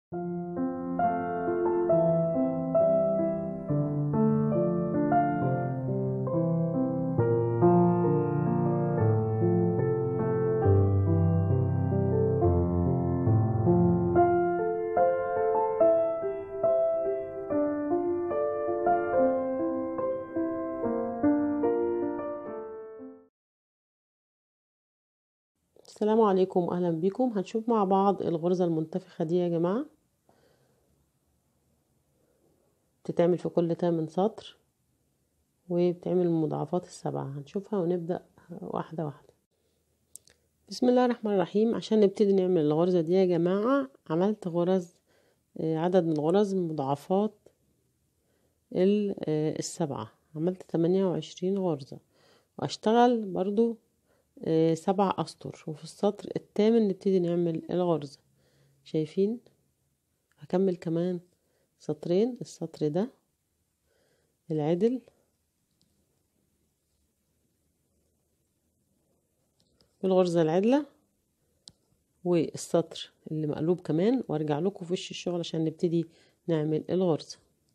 السلام عليكم اهلا بكم هنشوف مع بعض الغرزة المنتفخة دي يا جماعة بتتعمل في كل تامن سطر وبتعمل المضاعفات السبعة هنشوفها ونبدأ واحدة واحدة بسم الله الرحمن الرحيم عشان نبتدي نعمل الغرزة دي يا جماعة عملت غرز عدد من غرز المضاعفات السبعة عملت تمانية وعشرين غرزة واشتغل برضو سبع أسطر وفي السطر الثامن نبتدي نعمل الغرزة شايفين هكمل كمان سطرين السطر ده العدل والغرزة العدلة والسطر اللي مقلوب كمان وارجع لكم في وش الشغل عشان نبتدي نعمل الغرزة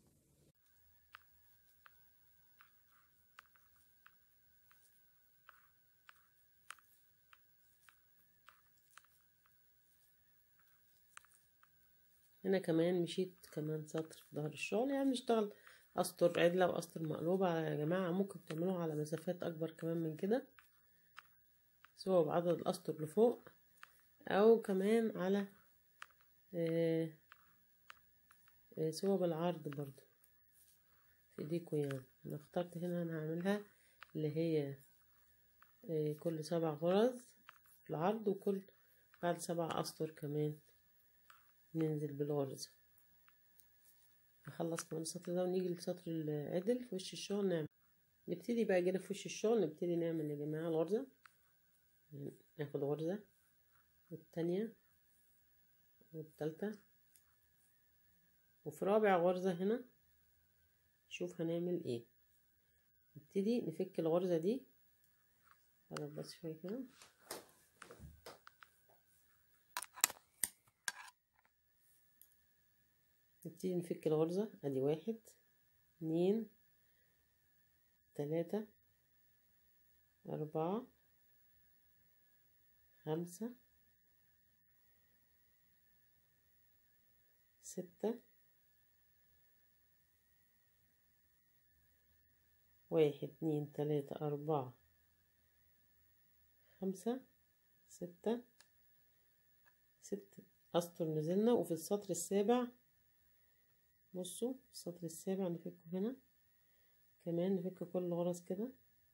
هنا كمان مشيت كمان سطر في ظهر الشغل يعني نشتغل اسطر عدلة واسطر مقلوبة يا جماعة ممكن تعملوها على مسافات اكبر كمان من كده سواء بعدد الاسطر لفوق او كمان على آه آه سواء بالعرض برضو في ايديكوا يعني انا اخترت هنا انا هعملها اللي هي آه كل سبع غرز في العرض وكل بعد سبع اسطر كمان ننزل بالغرزة هخلص كمان السطر ده ونيجي للسطر العدل في وش الشغل نعمل نبتدي بقى جينا في وش الشغل نبتدي نعمل يا جماعة الغرزة ناخد غرزة والتانية والتالتة وفي رابع غرزة هنا شوف هنعمل ايه نبتدي نفك الغرزة دي قرب بس شوية كده نبتدي نفك الغرزة ادي واحد اتنين تلاتة اربعة خمسة ستة واحد اتنين تلاتة اربعة خمسة ستة ست اسطر نزلنا وفي السطر السابع بصوا السطر السابع نفكه هنا كمان نفك كل الغرز كده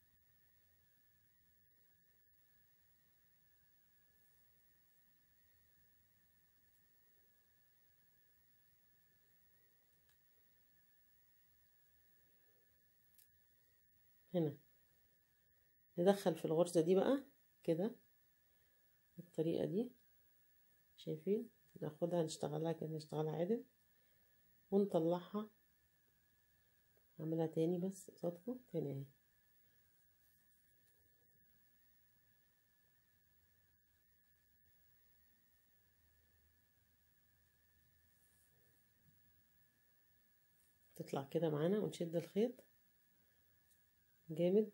هنا ندخل في الغرزة دي بقى كده بالطريقة دي شايفين ناخدها نشتغلها كده نشتغلها عدل ونطلعها اعملها تاني بس قصادكم تاني اهي تطلع كده معانا ونشد الخيط جامد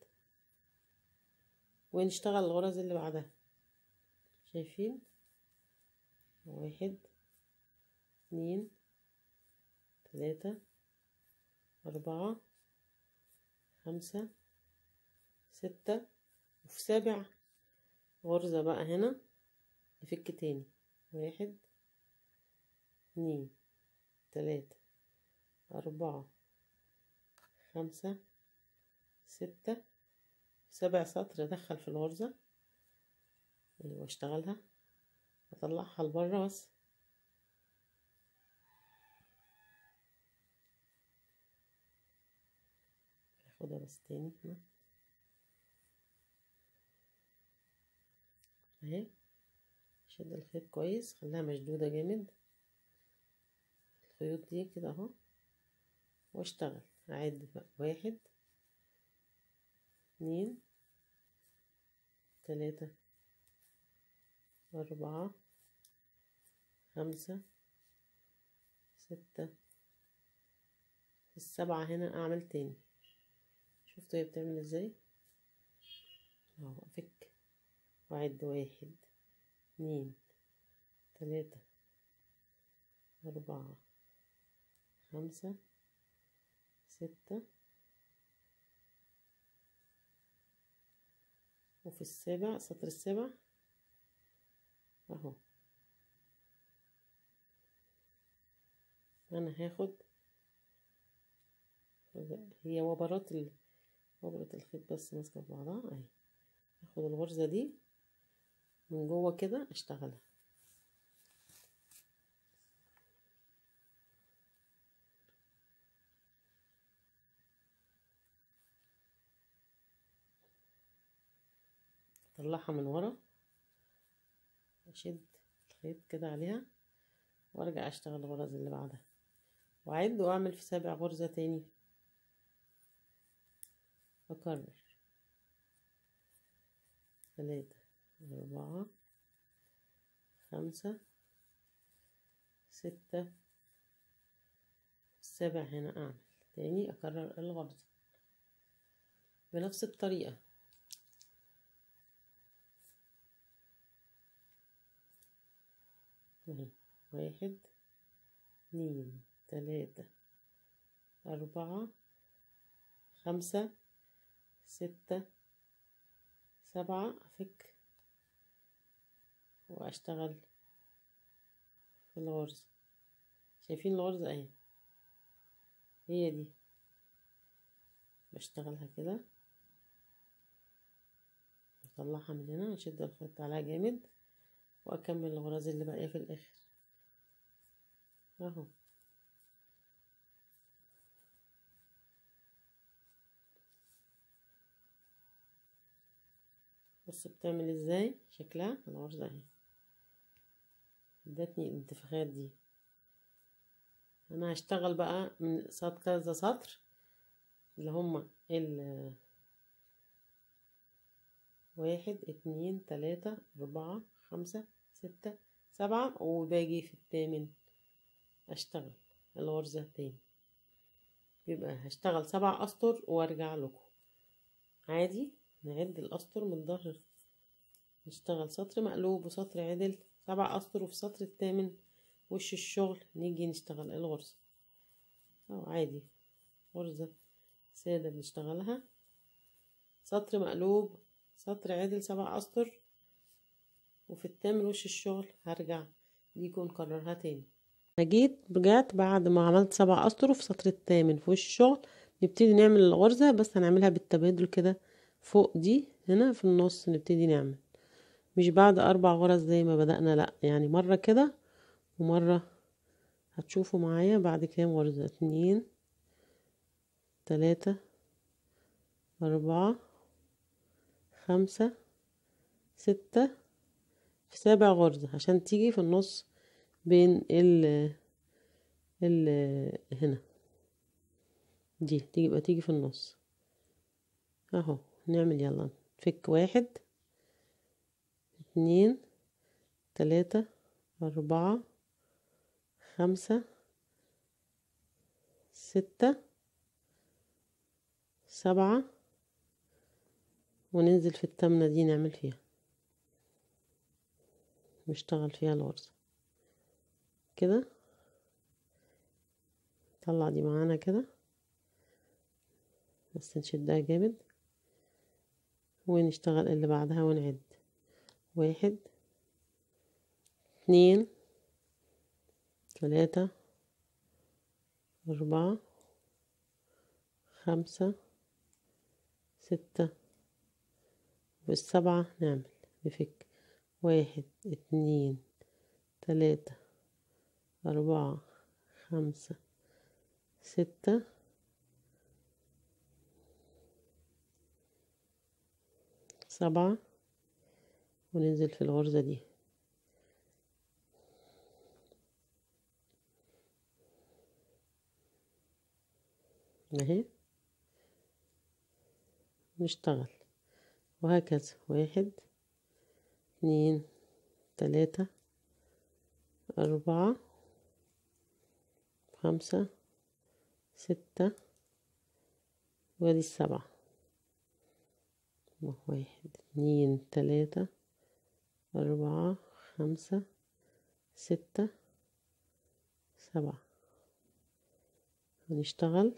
ونشتغل الغرز اللي بعدها شايفين واحد اتنين تلاتة أربعة خمسة ستة وفي سابع غرزة بقى هنا نفك تاني واحد اتنين تلاتة أربعة خمسة ستة سبع سطر أدخل في الغرزة واشتغلها أطلعها لبره بس هاخدها بس تاني هنا اهي شد الخيط كويس خليها مشدودة جامد الخيوط دي كده اهو واشتغل اعد بقى واحد اتنين تلاتة أربعة خمسة ستة في السبعة هنا اعمل تاني شفتوا هي بتعمل ازاي اهو افك واعد واحد اتنين تلاتة أربعة خمسة ستة وفي السابع سطر السابع اهو انا هاخد هي وبرات ال... وبرة الخيط بس ماسكة في بعضها اهي هاخد الغرزة دي من جوه كده اشتغلها اطلعها من ورا اشد الخيط كده عليها وارجع اشتغل الغرز اللي بعدها واعد واعمل في سابع غرزة تاني اكرر ثلاثة أربعة خمسة ستة السابع هنا أعمل تاني أكرر الغرزة بنفس الطريقة اهي واحد اتنين تلاتة أربعة خمسة ستة سبعة أفك وأشتغل في الغرزة شايفين الغرزة اهي هي دي بشتغلها كده بطلعها من هنا أشد الخيط عليها جامد واكمل الغرز اللي باقيه في الاخر اهو بص بتعمل ازاي شكلها الغرزه اهي ادتني الانتفاخات دي انا هشتغل بقى من سطر كذا سطر اللي هما ال واحد اتنين تلاتة اربعة خمسة ستة سبعة وباجي في الثامن اشتغل الغرزة تاني يبقى هشتغل سبع اسطر وارجع لكم عادي نعد الاسطر من الظهر نشتغل سطر مقلوب وسطر عدل سبع اسطر وفي السطر الثامن وش الشغل نيجي نشتغل الغرزة او عادي غرزة سادة بنشتغلها سطر مقلوب سطر عدل سبع اسطر وفي التامن وش الشغل هرجع ليكم نكررها تاني انا جيت رجعت بعد ما عملت سبع اسطر وفي سطر التامن في وش الشغل نبتدي نعمل الغرزة بس هنعملها بالتبادل كده فوق دي هنا في النص نبتدي نعمل مش بعد اربع غرز زي ما بدأنا لا يعني مرة كده ومرة هتشوفوا معايا بعد كام غرزة اتنين تلاتة أربعة خمسة ستة في سابع غرزة عشان تيجي في النص بين ال ال هنا دي تيجي يبقى تيجي في النص اهو نعمل يلا نفك واحد اتنين تلاتة أربعة خمسة ستة سبعة وننزل في التامنة دي نعمل فيها نشتغل فيها الغرزة كده طلع دي معانا كده بس نشدها جامد ونشتغل اللي بعدها ونعد واحد اتنين تلاتة أربعة خمسة ستة والسبعة نعمل نفك واحد اتنين تلاتة أربعة خمسة ستة سبعة وننزل في الغرزة دي اهي نشتغل وهكذا واحد اتنين تلاتة أربعة خمسة ستة وادي السبعة واحد اتنين تلاتة أربعة خمسة ستة سبعة هنشتغل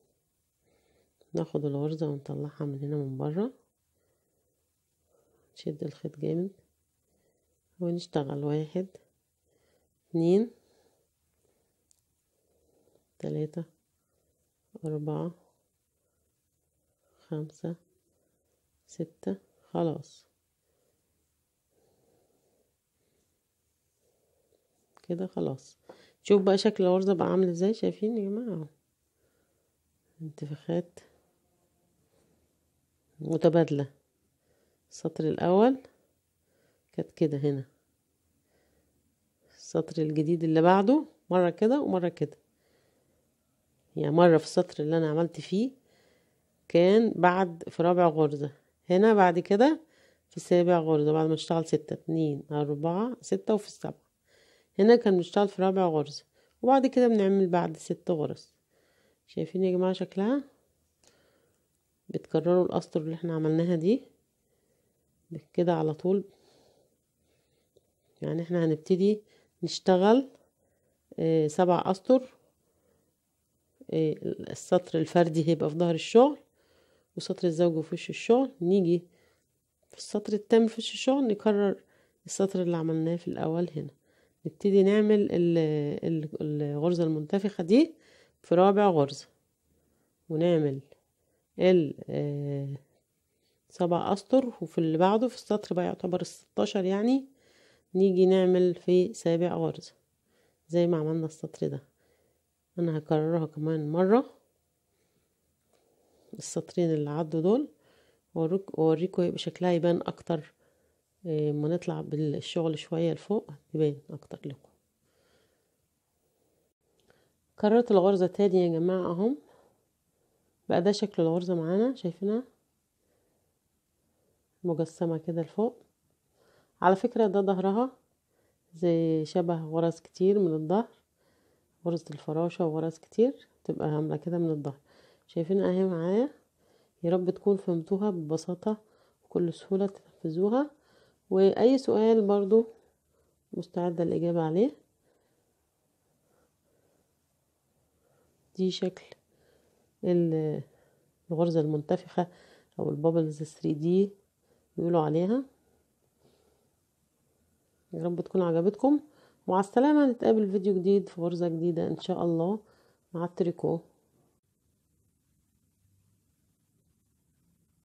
ناخد الغرزة ونطلعها من هنا من برا نشد الخيط جامد ونشتغل واحد اتنين تلاتة أربعة خمسة ستة خلاص كده خلاص شوف بقى شكل الغرزة بقى عامل ازاي شايفين يا جماعة اهو انتفاخات متبادلة السطر الأول كانت كده هنا السطر الجديد اللي بعده مرة كده ومرة كده يعني مرة في السطر اللي أنا عملت فيه كان بعد في رابع غرزة هنا بعد كده في سابع غرزة بعد ما نشتغل ستة اتنين أربعة ستة وفي السبعة هنا كان بنشتغل في رابع غرزة وبعد كده بنعمل بعد ست غرز شايفين يا جماعة شكلها بتكرروا الأسطر اللي احنا عملناها دي كده على طول يعني احنا هنبتدي نشتغل اه سبع أسطر اه السطر الفردي هيبقى في ظهر الشغل وسطر الزوج في وش الشغل نيجي في السطر التام في وش الشغل نكرر السطر اللي عملناه في الأول هنا نبتدي نعمل الغرزة المنتفخة دي في رابع غرزة ونعمل ال سبع أسطر وفي اللي بعده في السطر بقى يعتبر الستاشر يعني نيجي نعمل في سابع غرزة زي ما عملنا السطر ده أنا هكررها كمان مرة السطرين اللي عدوا دول وأوريكم يبقى شكلها يبان أكتر ما نطلع بالشغل شوية لفوق يبان أكتر لكم كررت الغرزة تاني يا جماعة اهم بقى ده شكل الغرزة معانا شايفينها مجسمة كده لفوق على فكرة ده ظهرها زي شبه غرز كتير من الظهر غرزة الفراشة وغرز كتير تبقى عاملة كده من الظهر شايفين اهي معايا يا رب تكون فهمتوها ببساطة بكل سهولة تنفذوها واي سؤال برضو مستعدة الاجابة عليه دي شكل الغرزة المنتفخة او البابلز 3 دي بيقولوا عليها يا رب تكون عجبتكم ومع السلامة نتقابل فيديو جديد في غرزة جديدة ان شاء الله مع التريكو